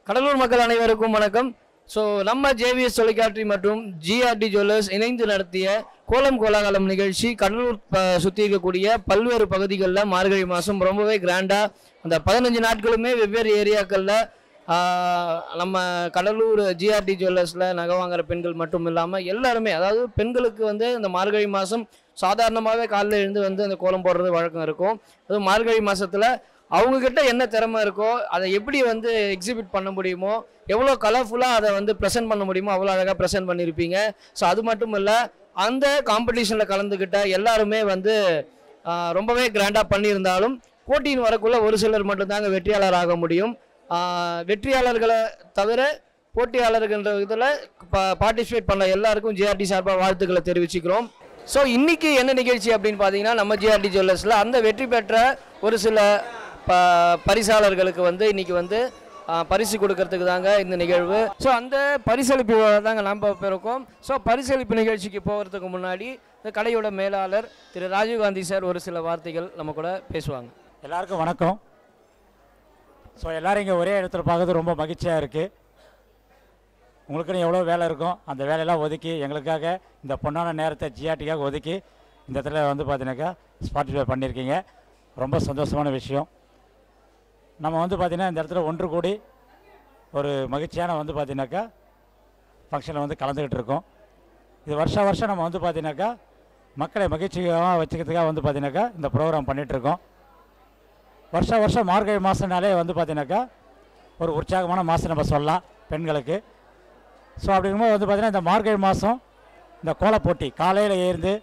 கடலூர் மக்கள் அனைவருக்கும் வணக்கம் ஸோ நம்ம ஜேவிஎஸ் தொலைக்காட்சி மற்றும் ஜிஆர்டி ஜுவல்லர்ஸ் இணைந்து நடத்திய கோலம் கோலாகலம் நிகழ்ச்சி கடலூர் ப- சுற்றி இருக்கக்கூடிய பல்வேறு பகுதிகளில் மார்கழி மாதம் ரொம்பவே கிராண்டாக அந்த பதினஞ்சு நாட்களுமே வெவ்வேறு ஏரியாக்களில் நம்ம கடலூர் ஜிஆர்டி ஜுவல்லர்ஸில் நகை வாங்குற பெண்கள் மட்டும் இல்லாமல் எல்லாருமே அதாவது பெண்களுக்கு வந்து இந்த மார்கழி மாதம் சாதாரணமாகவே காலைல எழுந்து வந்து அந்த கோலம் போடுறது வழக்கம் இருக்கும் அதுவும் மார்கழி மாதத்தில் அவங்கக்கிட்ட என்ன திறமை இருக்கோ அதை எப்படி வந்து எக்ஸிபிட் பண்ண முடியுமோ எவ்வளோ கலர்ஃபுல்லாக அதை வந்து ப்ரெசென்ட் பண்ண முடியுமோ அவ்வளோ அழகாக ப்ரெசென்ட் பண்ணியிருப்பீங்க ஸோ அது மட்டும் இல்லை அந்த காம்படிஷனில் கலந்துக்கிட்ட எல்லாருமே வந்து ஆஹ், ரொம்பவே கிராண்டாக பண்ணியிருந்தாலும் போட்டியின் வரக்குள்ள ஒரு சிலர் மட்டும்தாங்க வெற்றியாளர் ஆக முடியும் ஆஹ், வெற்றியாளர்களை தவிர போட்டியாளர்கள்ன்ற இதில் பார்ட்டிசிபேட் பண்ண எல்லாருக்கும் ஜிஆர்டி சார்பாக வாழ்த்துக்களை தெரிவிச்சுக்கிறோம் ஸோ இன்னைக்கு என்ன நிகழ்ச்சி அப்படின்னு பார்த்தீங்கன்னா நம்ம ஜிஆர்டி ஜுவல்லர்ஸில் அந்த வெற்றி பெற்ற ஒரு சில ப பரிசாளர்களுக்கு வந்து இன்னைக்கு வந்து ஆ, பரிசு கொடுக்கறதுக்கு தாங்க இந்த நிகழ்வு ஸோ அந்த பரிசளிப்பு விழா தாங்க நாம் இப்போ இருக்கோம் ஸோ பரிசளிப்பு நிகழ்ச்சிக்கு போகிறதுக்கு முன்னாடி இந்த கடையோட மேலாளர் திரு ராஜீவ்காந்தி சார் ஒரு சில வார்த்தைகள் நம்ம கூட பேசுவாங்க எல்லாருக்கும் வணக்கம் ஸோ எல்லாரும் இங்கே ஒரே இடத்துல பார்க்கறது ரொம்ப மகிழ்ச்சியாக இருக்குது உங்களுக்குன்னு எவ்வளோ வேலை இருக்கும் அந்த வேலையெல்லாம் ஒதுக்கி எங்களுக்காக இந்த பொன்னான நேரத்தை ஜிஆர்டிக்காக ஒதுக்கி இந்த இடத்துல வந்து பார்த்தீங்கன்னாக்கா பார்ட்டிசிபேட் பண்ணியிருக்கீங்க ரொம்ப சந்தோஷமான விஷயம் நம்ம வந்து பார்த்திங்கன்னா இந்த இடத்துல ஒன்று கூடி ஒரு மகிழ்ச்சியான வந்து பார்த்தீங்கன்னாக்கா ஃபங்க்ஷனில் வந்து கலந்துக்கிட்டு இருக்கோம் இது வருஷம் வருஷம் நம்ம வந்து பார்த்தீங்கன்னாக்கா மக்களை மகிழ்ச்சியாக வச்சுக்கிறதுக்காக வந்து பார்த்தீங்கன்னாக்கா இந்த ப்ரோக்ராம் பண்ணிகிட்ருக்கோம் வருஷம் வருஷம் மார்கழி மாதம்னாலே வந்து பார்த்தீங்கன்னாக்கா ஒரு உற்சாகமான மாதம் நம்ம சொல்லலாம் பெண்களுக்கு ஸோ அப்படிங்கும்போது வந்து பார்த்தீங்கன்னா இந்த மார்கழி மாதம் இந்த கோலப் போட்டி காலையில் ஏந்து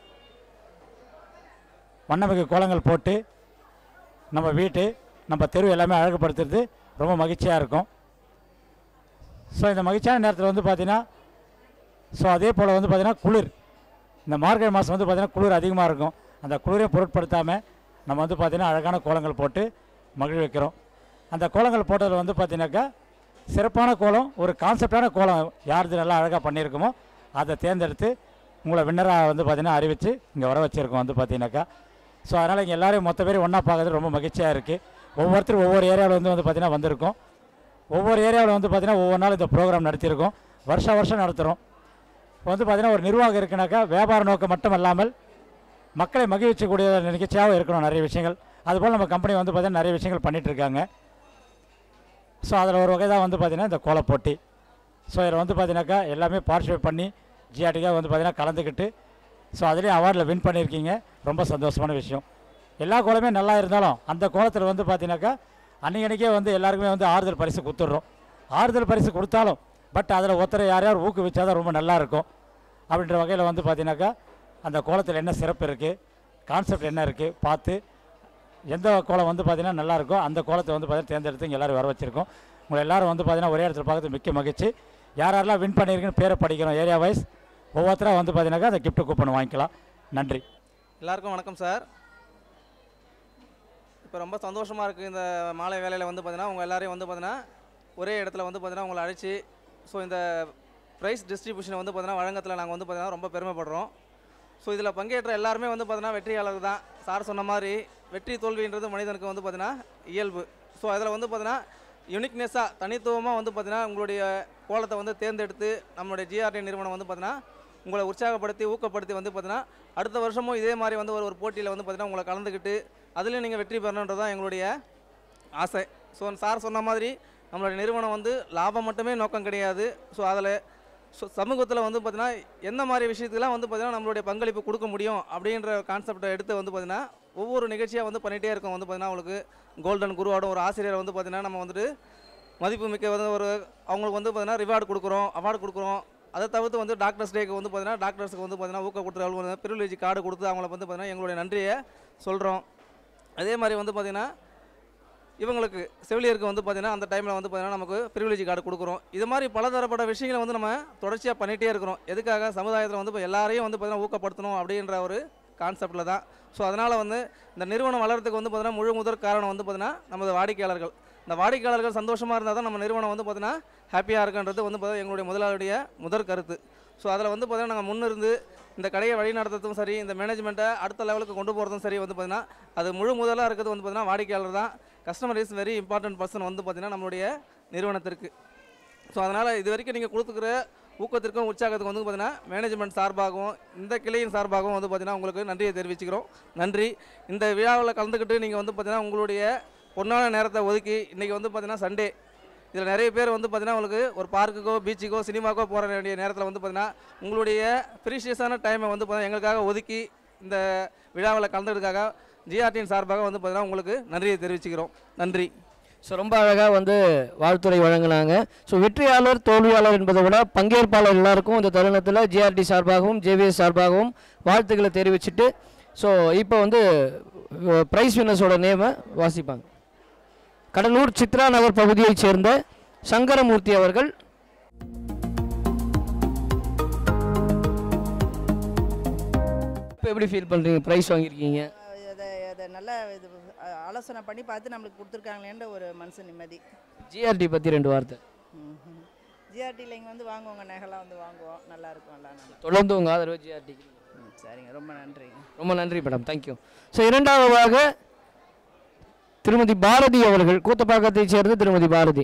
வண்ணமிகு கோலங்கள் போட்டு நம்ம வீட்டு நம்ம தெரு எல்லாமே அழகுபடுத்துறது ரொம்ப மகிழ்ச்சியாக இருக்கும் ஸோ இந்த மகிழ்ச்சியான நேரத்தில் வந்து பார்த்தீங்கன்னா ஸோ அதே போல் வந்து பார்த்தீங்கன்னா குளிர் இந்த மார்கழி மாதம் வந்து பார்த்தீங்கன்னா குளிர் அதிகமாக இருக்கும் அந்த குளிரை பொருட்படுத்தாமல் நம்ம வந்து பார்த்தீங்கன்னா அழகான கோலங்கள் போட்டு மகிழ வைக்கிறோம் அந்த கோலங்கள் போட்டதில் வந்து பார்த்தீங்கன்னாக்கா சிறப்பான கோலம் ஒரு கான்செப்டான கோலம் யாருது நல்லா அழகாக பண்ணியிருக்குமோ அதை தேர்ந்தெடுத்து உங்களை வின்னராக வந்து பார்த்தீங்கன்னா அறிவித்து இங்கே வர வச்சுருக்கோம் வந்து பார்த்தீங்கன்னாக்கா ஸோ அதனால் இங்கே எல்லாரையும் மொத்த பேரும் ஒன்றா பார்க்கறது ரொம்ப மகிழ்ச்சியாக இருக்குது ஒவ்வொருத்தரும் ஒவ்வொரு ஏரியாவில் வந்து வந்து பார்த்தீங்கன்னா வந்திருக்கோம் ஒவ்வொரு ஏரியாவில் வந்து பார்த்தீங்கன்னா ஒவ்வொரு நாள் இந்த ப்ரோக்ராம் நடத்தியிருக்கோம் வருஷம் வருஷம் நடத்துகிறோம் இப்போ வந்து பார்த்தீங்கன்னா ஒரு நிர்வாகம் இருக்குனாக்கா வியாபார நோக்கம் மட்டும் இல்லாமல் மக்களை மகிழ்ச்சிக்கூடிய நிகழ்ச்சியாகவும் இருக்கணும் நிறைய விஷயங்கள் அதுபோல் நம்ம கம்பெனி வந்து பார்த்தீங்கன்னா நிறைய விஷயங்கள் பண்ணிட்டு இருக்காங்க ஸோ அதில் ஒரு வகை தான் வந்து பார்த்தீங்கன்னா இந்த கோலப் போட்டி ஸோ இதில் வந்து பார்த்தீங்கன்னாக்கா எல்லாமே பார்ட்டிசிபேட் பண்ணி ஜிஆர்டிக்காக வந்து பார்த்தீங்கன்னா கலந்துக்கிட்டு ஸோ அதுலேயும் அவார்டில் வின் பண்ணியிருக்கீங்க ரொம்ப சந்தோஷமான விஷயம் எல்லா கோலமே நல்லா இருந்தாலும் அந்த கோலத்தில் வந்து பார்த்தீங்கன்னாக்கா அன்றைக்கே வந்து எல்லாருக்குமே வந்து ஆறுதல் பரிசு கொடுத்துட்றோம் ஆறுதல் பரிசு கொடுத்தாலும் பட் அதில் ஒருத்தரை யார் யார் ஊக்குவிச்சா தான் ரொம்ப நல்லா இருக்கும் அப்படின்ற வகையில் வந்து பார்த்தீங்கன்னாக்கா அந்த கோலத்தில் என்ன சிறப்பு இருக்குது கான்செப்ட் என்ன இருக்குது பார்த்து எந்த கோலம் வந்து பார்த்தீங்கன்னா நல்லா இருக்கோ அந்த கோலத்தை வந்து பார்த்தீங்கன்னா தேர்ந்தெடுத்து இங்கே எல்லாரும் வர வச்சிருக்கோம் உங்களை எல்லாரும் வந்து பார்த்தீங்கன்னா ஒரே இடத்துல பார்க்கறது மிக்க மகிழ்ச்சி யார் யாரெல்லாம் வின் பண்ணியிருக்குன்னு பேரை படிக்கிறோம் ஏரியா வைஸ் ஒவ்வொருத்தராக வந்து பார்த்தீங்கன்னாக்கா அந்த கிஃப்ட் கூப்பன் வாங்கிக்கலாம் நன்றி எல்லாருக்கும் வணக்கம் சார் இப்போ ரொம்ப சந்தோஷமாக இருக்குது இந்த மாலை வேலையில் வந்து பார்த்தீங்கன்னா உங்கள் எல்லாரையும் வந்து பார்த்தீங்கன்னா ஒரே இடத்துல வந்து பார்த்தீங்கன்னா உங்களை அழைச்சி ஸோ இந்த ப்ரைஸ் டிஸ்ட்ரிபியூஷனை வந்து பார்த்தீங்கன்னா வழங்கத்தில் நாங்கள் வந்து பார்த்தீங்கன்னா ரொம்ப பெருமைப்படுறோம் ஸோ இதில் பங்கேற்ற எல்லாருமே வந்து பார்த்தீங்கன்னா வெற்றியாளர் தான் சார் சொன்ன மாதிரி வெற்றி தோல்வின்றது மனிதனுக்கு வந்து பார்த்தீங்கன்னா இயல்பு ஸோ அதில் வந்து பார்த்தீங்கன்னா யுனிக்னஸாக தனித்துவமாக வந்து பார்த்தீங்கன்னா உங்களுடைய கோலத்தை வந்து தேர்ந்தெடுத்து நம்மளுடைய ஜிஆர்டி நிறுவனம் வந்து பார்த்தீங்கன்னா உங்களை உற்சாகப்படுத்தி ஊக்கப்படுத்தி வந்து பார்த்தீங்கன்னா அடுத்த வருஷமும் இதே மாதிரி வந்து ஒரு ஒரு போட்டியில் வந்து பார்த்தீங்கன்னா உங்களை கலந்துக்கிட்டு அதுலேயும் நீங்கள் வெற்றி பெறணுன்றது தான் எங்களுடைய ஆசை ஸோ சார் சொன்ன மாதிரி நம்மளுடைய நிறுவனம் வந்து லாபம் மட்டுமே நோக்கம் கிடையாது ஸோ அதில் ஸோ சமூகத்தில் வந்து பார்த்தீங்கன்னா எந்த மாதிரி விஷயத்துக்கெல்லாம் வந்து பார்த்தீங்கன்னா நம்மளுடைய பங்களிப்பு கொடுக்க முடியும் அப்படின்ற கான்செப்டை எடுத்து வந்து பார்த்தீங்கன்னா ஒவ்வொரு நிகழ்ச்சியாக வந்து பண்ணிகிட்டே இருக்கோம் வந்து பார்த்தீங்கன்னா அவங்களுக்கு கோல்டன் குருவாடும் ஒரு ஆசிரியர் வந்து பார்த்தீங்கன்னா நம்ம வந்துட்டு மதிப்பு மிக்க வந்து ஒரு அவங்களுக்கு வந்து பார்த்தீங்கன்னா ரிவார்டு கொடுக்குறோம் அவார்டு கொடுக்குறோம் அதை தவிர்த்து வந்து டாக்டர்ஸ் டேக்கு வந்து பார்த்தீங்கன்னா டாக்டர்ஸுக்கு வந்து பார்த்தீங்கன்னா ஊக்க கொடுத்து ப்ரிவிலேஜ் கார்டு கொடுத்து அவங்கள வந்து பார்த்தீங்கன்னா எங்களுடைய நன்றியை சொல்கிறோம் அதே மாதிரி வந்து பார்த்தீங்கன்னா இவங்களுக்கு செவிலியருக்கு வந்து பார்த்தீங்கன்னா அந்த டைமில் வந்து பார்த்தீங்கன்னா நமக்கு ப்ரிவிலேஜ் கார்டு கொடுக்குறோம் இது மாதிரி பலதரப்பட்ட விஷயங்களை வந்து நம்ம தொடர்ச்சியாக பண்ணிகிட்டே இருக்கிறோம் எதுக்காக சமுதாயத்தில் வந்து இப்போ எல்லாரையும் வந்து பார்த்தீங்கன்னா ஊக்கப்படுத்தணும் அப்படின்ற ஒரு கான்செப்டில் தான் ஸோ அதனால் வந்து இந்த நிறுவனம் வளர்றதுக்கு வந்து பார்த்தீங்கன்னா முழு முதற் காரணம் வந்து பார்த்தீங்கன்னா நமது வாடிக்கையாளர்கள் இந்த வாடிக்கையாளர்கள் சந்தோஷமாக இருந்தால் தான் நம்ம நிறுவனம் வந்து பார்த்தீங்கன்னா ஹாப்பியாக இருக்குன்றது வந்து பார்த்தீங்கன்னா எங்களுடைய முதலாளியுடைய முதற் கருத்து ஸோ அதில் வந்து பார்த்தீங்கன்னா நாங்கள் முன்னிருந்து இந்த கடையை வழி நடத்துறதும் சரி இந்த மேனேஜ்மெண்ட்டை அடுத்த லெவலுக்கு கொண்டு போகிறதும் சரி வந்து பார்த்தீங்கன்னா அது முழு முதலாக இருக்கிறது வந்து பார்த்தீங்கன்னா வாடிக்கையாளர் தான் customer is very important person வந்து பார்த்திங்கன்னா நம்மளுடைய நிறுவனத்திற்கு ஸோ அதனால் இது வரைக்கும் நீங்கள் கொடுத்துக்கிற ஊக்கத்திற்கும் உற்சாகத்துக்கும் வந்து பார்த்தீங்கன்னா மேனேஜ்மெண்ட் சார்பாகவும் இந்த கிளையின் சார்பாகவும் வந்து பார்த்தீங்கன்னா உங்களுக்கு நன்றியை தெரிவிச்சுக்கிறோம் நன்றி இந்த விழாவில் கலந்துக்கிட்டு நீங்கள் வந்து பார்த்தீங்கன்னா உங்களுடைய பொன்னான நேரத்தை ஒதுக்கி இன்றைக்கி வந்து பார்த்தீங்கன்னா சண்டே இதில் நிறைய பேர் வந்து பார்த்தீங்கன்னா உங்களுக்கு ஒரு பார்க்குக்கோ பீச்சுக்கோ சினிமாக்கோ போகிற வேண்டிய நேரத்தில் வந்து பார்த்தீங்கன்னா உங்களுடைய ப்ரீஷியஸான டைமை வந்து பார்த்தீங்கன்னா எங்களுக்காக ஒதுக்கி இந்த விழாவில் கலந்துக்கிறதுக்காக ஜிஆர்டியின் சார்பாக வந்து பார்த்தீங்கன்னா உங்களுக்கு நன்றியை தெரிவிச்சுக்கிறோம் நன்றி ஸோ ரொம்ப அழகாக வந்து வாழ்த்துறை வழங்கினாங்க ஸோ வெற்றியாளர் தோல்வியாளர் என்பதை விட பங்கேற்பாளர் எல்லாருக்கும் இந்த தருணத்தில் ஜிஆர்டி சார்பாகவும் ஜேவிஎஸ் சார்பாகவும் வாழ்த்துக்களை தெரிவிச்சுட்டு ஸோ இப்போ வந்து ப்ரைஸ் வின்னர்ஸோட நேமை வாசிப்பாங்க கடலூர் சித்ரா நகர் பகுதியைச் சேர்ந்த சங்கரமூர்த்தி அவர்கள் இப்போ எப்படி ஃபீல் பண்ணுறீங்க ப்ரைஸ் வாங்கியிருக்கீங்க அதை அதை நல்லா இது அ- ஆலோசனை பண்ணி பார்த்து நம்மளுக்கு கொடுத்துருக்காங்களேன்ற ஒரு மனசு நிம்மதி ஜிஆர்டி பற்றி ரெண்டு வார்த்தை ஜிஆர்டியில் இங்கே வந்து வாங்குவோங்க நகைலாம் வந்து வாங்குவோம் நல்லா இருக்கும் எல்லாம் நல்லா தொடர்ந்து உங்கள் ஆதரவு ஜிஆர்டிக்கு ம், சரிங்க ரொம்ப நன்றிங்க ரொம்ப நன்றி மேடம் தேங்க்யூ ஸோ இரண்டாவதாக திருமதி பாரதி அவர்கள் கூத்தப்பாக்கத்தைச் சேர்ந்த திருமதி பாரதி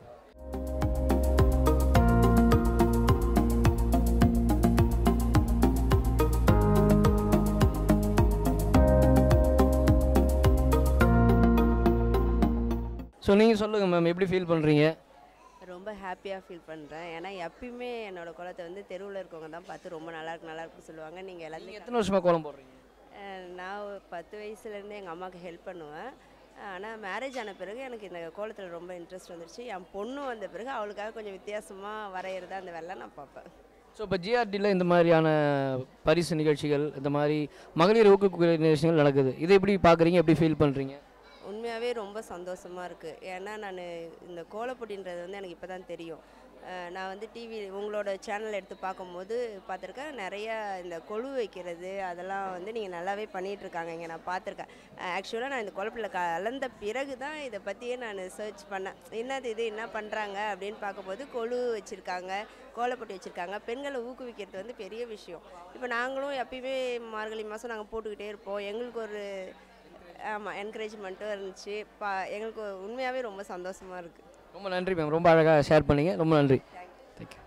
ஸோ நீங்கள் சொல்லுங்கள் மேம் எப்படி ஃபீல் பண்ணுறீங்க ரொம்ப ஹாப்பியாக ஃபீல் பண்ணுறேன் ஏன்னா எப்பயுமே என்னோட குளத்தை வந்து தெருவில் இருக்கவங்க தான் பார்த்து ரொம்ப நல்லா இருக்கு நல்லா இருக்குன்னு சொல்லுவாங்க நீங்கள் நீங்கள் எல்லாத்தையும் எத்தனை வருஷமாக கோலம் போடுறீங்க அஹ் நான் ஒரு பத்து வயசுலேருந்து எங்கள் அம்மாவுக்கு ஹெல்ப் பண்ணுவேன் ஆனால் மேரேஜ் ஆன பிறகு எனக்கு இந்த கோலத்தில் ரொம்ப இன்ட்ரெஸ்ட் வந்துருச்சு என் பொண்ணு வந்த பிறகு அவளுக்காக கொஞ்சம் வித்தியாசமாக வரைகிறதா அந்த வேலை நான் பார்ப்பேன் ஸோ இப்போ ஜிஆர்டியில் இந்த மாதிரியான பரிசு நிகழ்ச்சிகள் இந்த மாதிரி மகளிர் ஊக்குவிக்கிற நிகழ்ச்சிகள் நடக்குது இதை எப்படி பார்க்குறீங்க எப்படி ஃபீல் பண்ணுறீங்க உண்மையாகவே ரொம்ப சந்தோஷமாக இருக்குது ஏன்னா நான் இந்த கோலப்பொட்டின்றது வந்து எனக்கு இப்போ தான் தெரியும் அஹ் நான் வந்து டிவி உங்களோட சேனல் எடுத்து பார்க்கும்போது பார்த்துருக்கேன் நிறைய இந்த கொழு வைக்கிறது அதெல்லாம் வந்து நீங்கள் நல்லாவே பண்ணிட்டு இருக்காங்க இங்கே நான் பார்த்துருக்கேன் ஆக்சுவலாக நான் இந்த குழப்பில் கலந்த பிறகு தான் இதை பற்றியே நான் சர்ச் பண்ணேன் என்னது இது என்ன பண்ணுறாங்க அப்படின்னு பார்க்கும்போது கொழு வச்சுருக்காங்க கோலப்பொட்டி வச்சுருக்காங்க பெண்களை ஊக்குவிக்கிறது வந்து பெரிய விஷயம் இப்போ நாங்களும் எப்பயுமே மார்கழி மாதம் நாங்கள் போட்டுக்கிட்டே இருப்போம் எங்களுக்கு ஒரு ஆமாம் என்கரேஜ்மெண்ட்டும் இருந்துச்சு பா எங்களுக்கு உண்மையாகவே ரொம்ப சந்தோஷமாக இருக்குது ரொம்ப நன்றி மேம் ரொம்ப அழகாக ஷேர் பண்ணீங்க ரொம்ப நன்றி தேங்க்யூ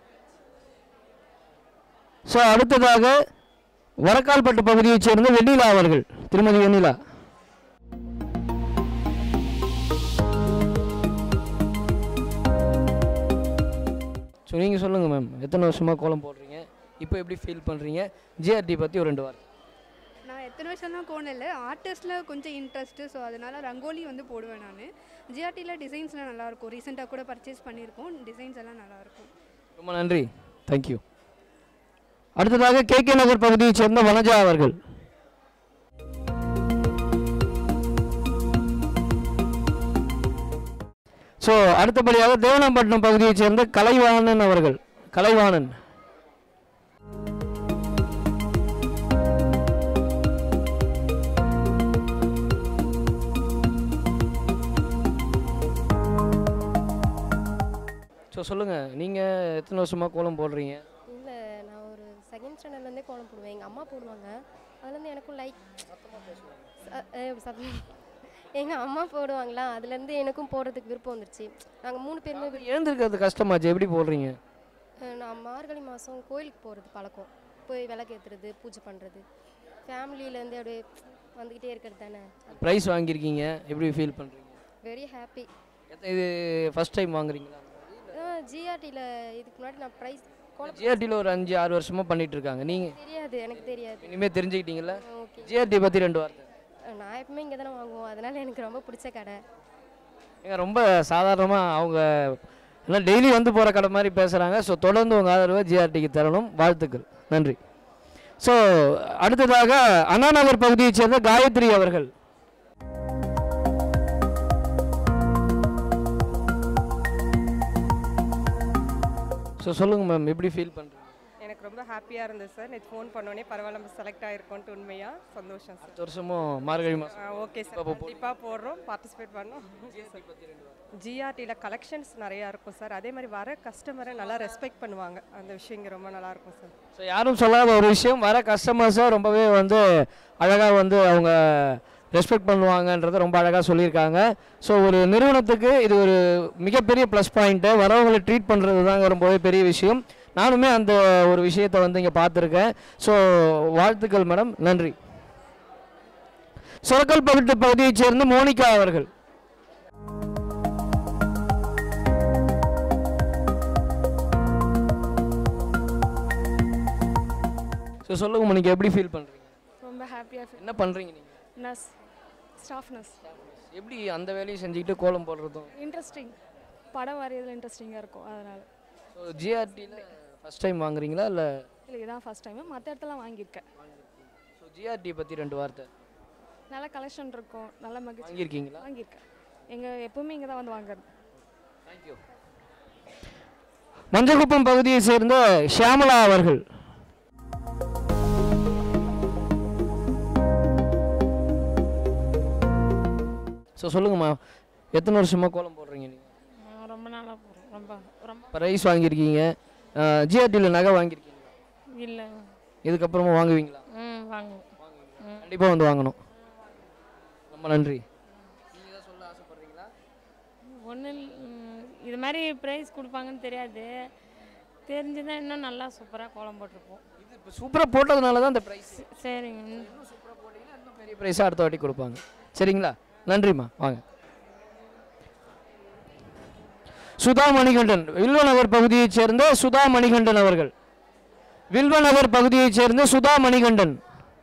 ஸோ அடுத்ததாக வரக்கால்பட்டு பகுதியைச் சேர்ந்த வெண்ணிலா அவர்கள் திருமதி வெண்ணிலா ஸோ நீங்கள் சொல்லுங்கள் மேம் எத்தனை வருஷமாக கோலம் போடுறீங்க இப்போ எப்படி ஃபீல் பண்ணுறீங்க ஜிஆர்டி பற்றி ஒரு ரெண்டு வாரம் நான் எத்தனை வருஷம்லாம் கோணல ஆர்டிஸ்டில் கொஞ்சம் இன்ட்ரெஸ்ட்டு ஸோ அதனால் ரங்கோலி வந்து போடுவேன் நான் ஜிஆர்டியில் டிசைன்ஸ்லாம் நல்லாயிருக்கும் ரீசெண்டாக கூட பர்ச்சேஸ் பண்ணியிருக்கோம் டிசைன்ஸ் எல்லாம் நல்லாயிருக்கும் ரொம்ப நன்றி தேங்க்யூ அடுத்ததாக கே கே நகர் பகுதியைச் சேர்ந்த வனஜா அவர்கள் ஸோ அடுத்தபடியாக தேவனாம்பட்டினம் பகுதியைச் சேர்ந்த கலைவாணன் அவர்கள் கலைவாணன் ஸோ சொல்லுங்கள் நீங்கள் எத்தனை வருஷமாக கோலம் போடுறீங்க இல்லை நான் ஒரு செகண்ட் ஸ்டாண்டர்ட்லேருந்தே கோலம் போடுவேன் எங்கள் அம்மா போடுவாங்க அதுலேருந்து எனக்கும் லைக் எங்கள் அம்மா போடுவாங்களா அதுலேருந்து எனக்கும் போடுறதுக்கு விருப்பம் வந்துருச்சு நாங்கள் மூணு பேருமே விரு- எழுந்திருக்கிறது கஷ்டமாச்சு எப்படி போடுறீங்க அஹ் நான் மார்கழி மாதம் கோயிலுக்கு போகிறது பழக்கம் போய் விளக்கேற்றுறது பூஜை பண்ணுறது ஃபேமிலியிலேருந்து அப்படியே வந்துக்கிட்டே இருக்கிறது தானே ப்ரைஸ் வாங்கியிருக்கீங்க எப்படி ஃபீல் பண்ணுறீங்க வெரி ஹாப்பி இது ஃபர்ஸ்ட் டைம் வாங்குறீங்களா ஜிஆர்டியில் இதுக்கு முன்னாடி நான் ப்ரைஸ் கோலம் ஜிஆர்டியில் ஒரு அஞ்சு ஆறு வருஷமாக பண்ணிட்டு இருக்காங்க நீங்கள் தெரியாது எனக்கு தெரியாது இனிமேல் தெரிஞ்சுக்கிட்டீங்களா ஓகே ஜிஆர்டி பற்றி ரெண்டு வார்த்தை நான் எப்பவுமே இங்கே தானே வாங்குவோம் அதனால் எனக்கு ரொம்ப பிடிச்ச கடை ஏங்க ரொம்ப சாதாரணமாக அவங்க எல்லாம் டெய்லி வந்து போகிற கடை மாதிரி பேசுகிறாங்க ஸோ தொடர்ந்து உங்கள் ஆதரவை ஜிஆர்டிக்கு தரணும் வாழ்த்துக்கள் நன்றி ஸோ அடுத்ததாக அண்ணாநகர் பகுதியைச் சேர்ந்த காயத்ரி அவர்கள் ஸோ சொல்லுங்கள் மேம் எப்படி ஃபீல் பண்ணுறீங்க எனக்கு ரொம்ப ஹாப்பியாக இருந்தது சார் நேற்று ஃபோன் பண்ணோன்னே பரவாயில்ல நம்ம செலக்ட் ஆகிருக்கோன்ட்டு உண்மையாக சந்தோஷம் சார் அடுத்த வருஷமும் மார்கழி மாதம் ஓகே சார் கண்டிப்பாக போடுறோம் பார்ட்டிசிபேட் பண்ணோம் ஜிஆர்டியில் கலெக்ஷன்ஸ் நிறையா இருக்கும் சார் அதே மாதிரி வர கஸ்டமரை நல்லா ரெஸ்பெக்ட் பண்ணுவாங்க அந்த விஷயம் இங்கே ரொம்ப நல்லா இருக்கும் சார் ஸோ யாரும் சொல்லாத ஒரு விஷயம் வர கஸ்டமர்ஸை ரொம்பவே வந்து அழகாக வந்து அவங்க ரெஸ்பெக்ட் பண்ணுவாங்கன்றதை ரொம்ப அழகாக சொல்லியிருக்காங்க ஸோ ஒரு நிறுவனத்துக்கு இது ஒரு மிகப்பெரிய ப்ளஸ் பாயிண்ட்டு வரவங்களை ட்ரீட் பண்ணுறது தாங்க ரொம்பவே பெரிய விஷயம் நானுமே அந்த ஒரு விஷயத்தை வந்து இங்கே பார்த்துருக்கேன் ஸோ வாழ்த்துக்கள் மேடம் நன்றி சொரக்கல் பகுதி பகுதியைச் சேர்ந்த மோனிகா அவர்கள் ஸோ சொல்லுங்க மோனிகா எப்படி ஃபீல் பண்ணுறீங்க ரொம்ப ஹாப்பியாக ஃபீல் என்ன பண்ணுறீங்க நீங்கள் நர்ஸ் ஸ்டாஃப் நர்ஸ் எப்படி அந்த வேலையை செஞ்சுக்கிட்டு கோலம் போடுறதும் இன்ட்ரெஸ்டிங் படம் வரையறதுல இன்ட்ரெஸ்டிங்காக இருக்கும் அதனால் ஸோ ஜிஆர்டியில் ஃபஸ்ட் டைம் வாங்குறீங்களா இல்லை இல்லை இதான் ஃபஸ்ட் டைமு மற்ற இடத்துல வாங்கியிருக்கேன் ஸோ ஜிஆர்டி பற்றி ரெண்டு வார்த்தை நல்ல கலெக்ஷன் இருக்கும் நல்ல மகிழ்ச்சி வாங்கியிருக்கீங்களா வாங்கியிருக்கேன் எங்கள் எப்பவுமே இங்கே தான் வந்து வாங்குறது தேங்க்யூ மஞ்சக்குப்பம் பகுதியை சேர்ந்த ஷியாமலா அவர்கள் ஸோ சொல்லுங்கம்மா எத்தனை வருஷமா கோலம் போடுறீங்க நீங்கள் ரொம்ப நாளாக போகிறோம் ரொம்ப ரொம்ப ப்ரைஸ் வாங்கியிருக்கீங்க ஜிஆர்டியில் நகை வாங்கியிருக்கீங்களா இல்லை இதுக்கப்புறமா வாங்குவீங்களா ம் வாங்குவோம் ம் கண்டிப்பாக வந்து வாங்கணும் ரொம்ப நன்றி ஒன்று இது மாதிரி ப்ரைஸ் கொடுப்பாங்கன்னு தெரியாது தெரிஞ்சுதான் இன்னும் நல்லா சூப்பராக கோலம் போட்டிருப்போம் இது இப்போ சூப்பராக போட்டதுனால தான் இந்த ப்ரைஸ் சரிங்க பெரிய ப்ரைஸாக அடுத்த வாட்டி கொடுப்பாங்க சரிங்களா நன்றிம்மா வாங்க சுதா மணிகண்டன் வில்வநகர் பகுதியைச் சேர்ந்த சுதா மணிகண்டன் அவர்கள் வில்வநகர் பகுதியைச் சேர்ந்த சுதா மணிகண்டன்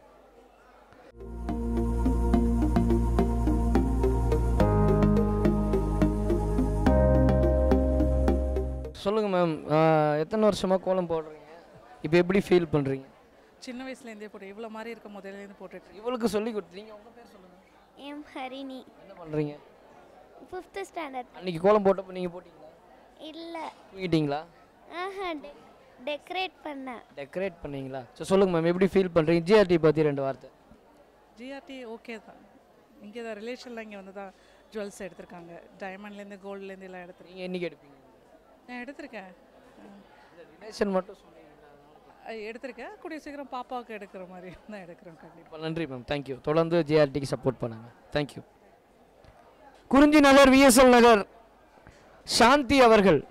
சொல்லுங்க மேம் எத்தனை வருஷமா கோலம் போடுறீங்க இப்போ எப்படி ஃபீல் பண்றீங்க சின்ன வயசுலேருந்தே போட்டு இவ்வளோ மாதிரி இருக்க முதல்லேருந்து போட்டுட்டு இவளுக்கு சொல்லி கொடுத்தீங்க உங்க பேர் சொல்லுங்க எம் ஹரிணி என்ன பண்றீங்க ஃபிஃப்த்து ஸ்டாண்டர்ட் அன்னைக்கு கோலம் போட்டப்போ நீங்க போட்டீங்களா இல்லை தூங்கிட்டீங்களா ஆஹா டெ டெக்கரேட் பண்ணேன் டெக்கரேட் பண்ணீங்களா ஸோ சொல்லுங்க மேம் எப்படி ஃபீல் பண்றீங்க ஜிஆர்டி பத்தி ரெண்டு வார்த்தை ஜிஆர்டி ஓகே தான் இங்கே தான் ரிலேஷனில் இங்கே வந்து தான் ஜுவல்ஸ் எடுத்திருக்காங்க டைமண்ட்லேருந்து கோல்ட்லேருந்து எல்லாம் எடுத்துருக்கேன் நீங்க என்னைக்கு எடுப்பீங்க நான் எடுத்திருக்கேன் ரிலேஷன் மட்டும் சொன்னீங்களா அஹ் எடுத்திருக்கேன் கூடிய சீக்கிரம் பாப்பாவுக்கு எடுக்கிற மாதிரி தான் எடுக்கிறோம் கண்டிப்பாக ரொம்ப நன்றி மேம் தேங்க்யூ தொடர்ந்து ஜிஆர்டிக்கு சப்போர்ட் பண்ணுங்க தேங்க்யூ குறிஞ்சி நகர் விஎஸ்எல் நகர் சாந்தி அவர்கள்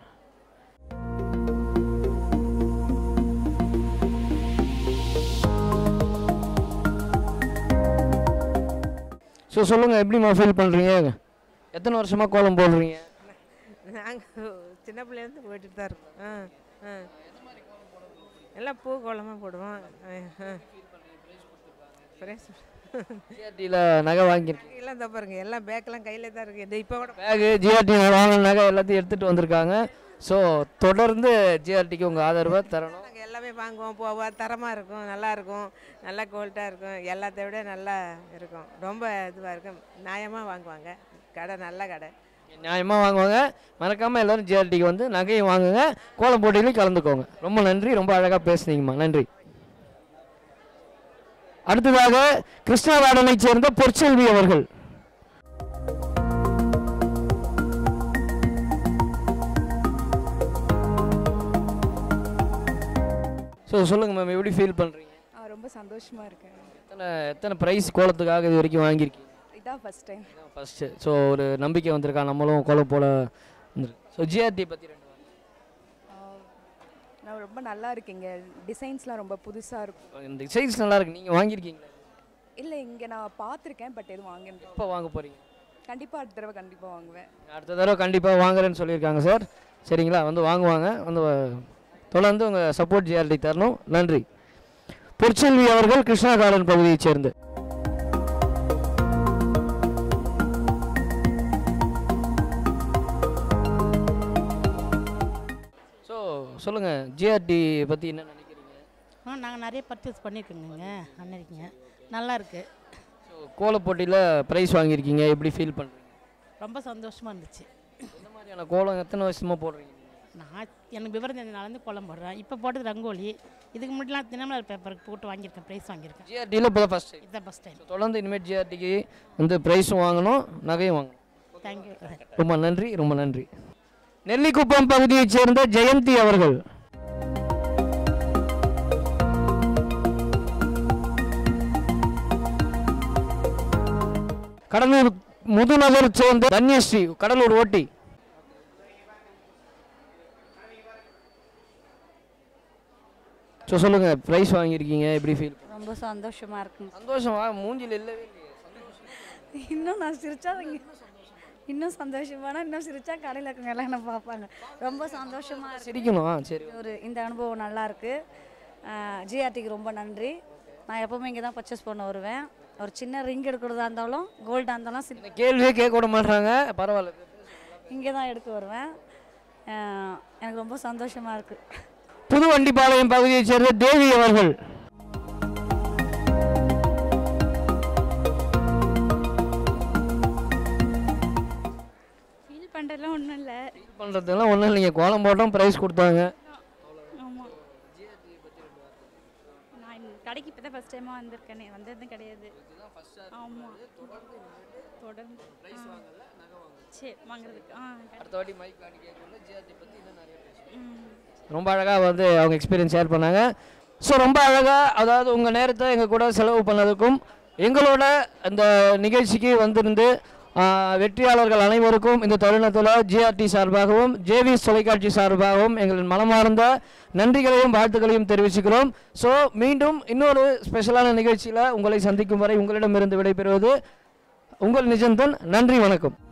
ஸோ சொல்லுங்கள் எப்படிம்மா ஃபீல் பண்ணுறீங்க எத்தனை வருஷமா கோலம் போடுறீங்க நாங்கள் சின்ன பிள்ளைலேருந்து போயிட்டு தான் இருக்கோம் ஆ ஆ எல்லாம் பூ கோலமாக போடுவோம் ஆ, ஆ. பிரைஸ் ஜிஆர்டியில் நகை வாங்கியிருக்கேன் எல்லாம் தான் பாருங்க எல்லாம் பேக்கெல்லாம் கையில் தான் இருக்குது இது இப்போ கூட பேகு ஜிஆர்டி வாங்கின நகை எல்லாத்தையும் எடுத்துகிட்டு வந்திருக்காங்க ஸோ தொடர்ந்து ஜிஆர்டிக்கு உங்கள் ஆதரவை தரணும் நாங்கள் எல்லாமே வாங்குவோம் போவோம் தரமாக இருக்கும் நல்லா இருக்கும் நல்லா குவாலிட்டாக இருக்கும் எல்லாத்தை விட நல்லா இருக்கும் ரொம்ப இதுவாக இருக்கும் நியாயமாக வாங்குவாங்க கடை நல்ல கடை நியாயமாக வாங்குவாங்க மறக்காமல் எல்லாரும் ஜிஆர்டிக்கு வந்து நகையும் வாங்குங்க கோலம் போட்டியிலையும் கலந்துக்கோங்க ரொம்ப நன்றி ரொம்ப அழகாக பேசுனீங்கம்மா நன்றி அடுத்ததாக கிருஷ்ணாவாடனைச் சேர்ந்த பொற்செல்வி அவர்கள் ஸோ சொல்லுங்கள் மேம் எப்படி ஃபீல் பண்ணுறீங்க ஆ ரொம்ப சந்தோஷமாக இருக்கேன் எத்தனை எத்தனை ப்ரைஸ் கோலத்துக்காக இது வரைக்கும் வாங்கியிருக்கீங்க இதான் ஃபஸ்ட் டைம் ஃபஸ்ட்டு ஸோ ஒரு நம்பிக்கை வந்திருக்கா நம்மளும் கோலம் போல ஸோ ஜிஆர்டி பற்றி ரெண்டு நான் ரொம்ப நல்லா இருக்கீங்க டிசைன்ஸ்லாம் ரொம்ப புதுசாக இருக்கும் இந்த சைஸ் நல்லா இருக்கு நீங்கள் வாங்கியிருக்கீங்களா இல்லை இங்கே நான் பார்த்துருக்கேன் பட் எதுவும் வாங்கினது எப்போ வாங்க போகிறீங்க கண்டிப்பாக அடுத்த தடவை கண்டிப்பாக வாங்குவேன் அடுத்த தடவை கண்டிப்பாக வாங்குறேன்னு சொல்லியிருக்காங்க சார் சரிங்களா வந்து வாங்குவாங்க வந்து வ- தொடர்ந்து உங்கள் சப்போர்ட் ஜிஆர்டி தரணும் நன்றி பொற்செல்வி அவர்கள் கிருஷ்ணா கார்டன் பகுதியைச் சேர்ந்து ஸோ சொல்லுங்கள் ஜிஆர்டி பற்றி என்ன நினைக்கிறீங்க ஆ நாங்கள் நிறைய பர்ச்சேஸ் பண்ணியிருக்கோங்க அன்னைக்குங்க நல்லா இருக்கு ஸோ கோலப் போட்டியில் ப்ரைஸ் வாங்கியிருக்கீங்க எப்படி ஃபீல் பண்ணுறீங்க ரொம்ப சந்தோஷமாக இருந்துச்சு இந்த மாதிரியான கோலம் எத்தனை வருஷமாக போடுறீங்க நான் எனக்கு விவரம் தெரிஞ்சனாலேருந்து கோலம் போடுறேன் இப்போ போட்டது ரங்கோலி இதுக்கு முன்னாடி தினமலர் பேப்பருக்கு போட்டு வாங்கியிருக்கேன் ப்ரைஸ் வாங்கியிருக்கேன் ஜிஆர்டியில் இப்போ தான் ஃபஸ்ட் டைம் இதுதான் ஃபஸ்ட் டைம் தொடர்ந்து இனிமேல் ஜிஆர்டிக்கு வந்து ப்ரைஸும் வாங்கணும் நகையும் வாங்கணும் தேங்க்யூ ரொம்ப நன்றி ரொம்ப நன்றி நெல்லிக்குப்பம் பகுதியைச் சேர்ந்த ஜெயந்தி அவர்கள் கடலூர் முதுநகர் சேர்ந்த தன்யஸ்ரீ கடலூர் ஓட்டி ஸோ சொல்லுங்க ப்ரைஸ் வாங்கியிருக்கீங்க எப்படி ஃபீல் ரொம்ப சந்தோஷமாக இருக்குங்க சந்தோஷமா மூஞ்சில் இல்லவே இல்லையே இன்னும் நான் சிரிச்சா இங்க- இன்னும் சந்தோஷமானா இன்னும் சிரிச்சா கடையில் இருக்கவங்க எல்லாம் என்ன பார்ப்பாங்க ரொம்ப சந்தோஷமாக இருக்கு சிரிக்கணும் ஆ, சரி ஒரு இந்த அனுபவம் நல்லா இருக்கு ஜிஆர்டிக்கு ரொம்ப நன்றி நான் எப்பவுமே இங்கே தான் பர்ச்சேஸ் பண்ண வருவேன் ஒரு சின்ன ரிங் எடுக்கிறதா இருந்தாலும் கோல்டாக இருந்தாலும் கேள்வியே கேட்க விட மாட்டாங்க பரவாயில்ல இங்கே தான் எடுக்க வருவேன் அஹ், எனக்கு ரொம்ப சந்தோஷமாக இருக்குது புது வண்டிப்பாளையம் பகுதியைச் சேர்ந்த தேவி அவர்கள் ஃபீல் பண்ணுறதுலாம் ஒன்றும் இல்லை பண்ணுறதுலாம் ஒன்றும் இல்லைங்க கோலம் போட்டோம் ப்ரைஸ் கொடுத்தாங்க ஆமாம் நான் இந்த கடைக்கு இப்போ தான் ஃபஸ்ட் டைமாக வந்திருக்கேனே வந்ததும் கிடையாது ஆமாம் தொடர்ந்து ஆ. சரி வாங்குறதுக்கு ஆ அடுத்த வாட்டி மைக் காட்டி கேட்கல ஜிஆர்டி பற்றி இன்னும் நிறைய ம் ரொம்ப அழகாக வந்து அவங்க எக்ஸ்பீரியன்ஸ் ஷேர் பண்ணாங்க ஸோ ரொம்ப அழகாக அதாவது உங்கள் நேரத்தை எங்கள் கூட செலவு பண்ணதுக்கும் எங்களோட இந்த நிகழ்ச்சிக்கு வந்திருந்து ஆஹ், வெற்றியாளர்கள் அனைவருக்கும் இந்த தருணத்தில் ஜிஆர்டி சார்பாகவும் ஜேவி தொலைக்காட்சி சார்பாகவும் எங்களின் மனமார்ந்த நன்றிகளையும் வாழ்த்துக்களையும் தெரிவிச்சுக்கிறோம் ஸோ மீண்டும் இன்னொரு ஸ்பெஷலான நிகழ்ச்சியில் உங்களை சந்திக்கும் வரை உங்களிடமிருந்து விடைபெறுவது உங்கள் நிஜந்தன் நன்றி வணக்கம்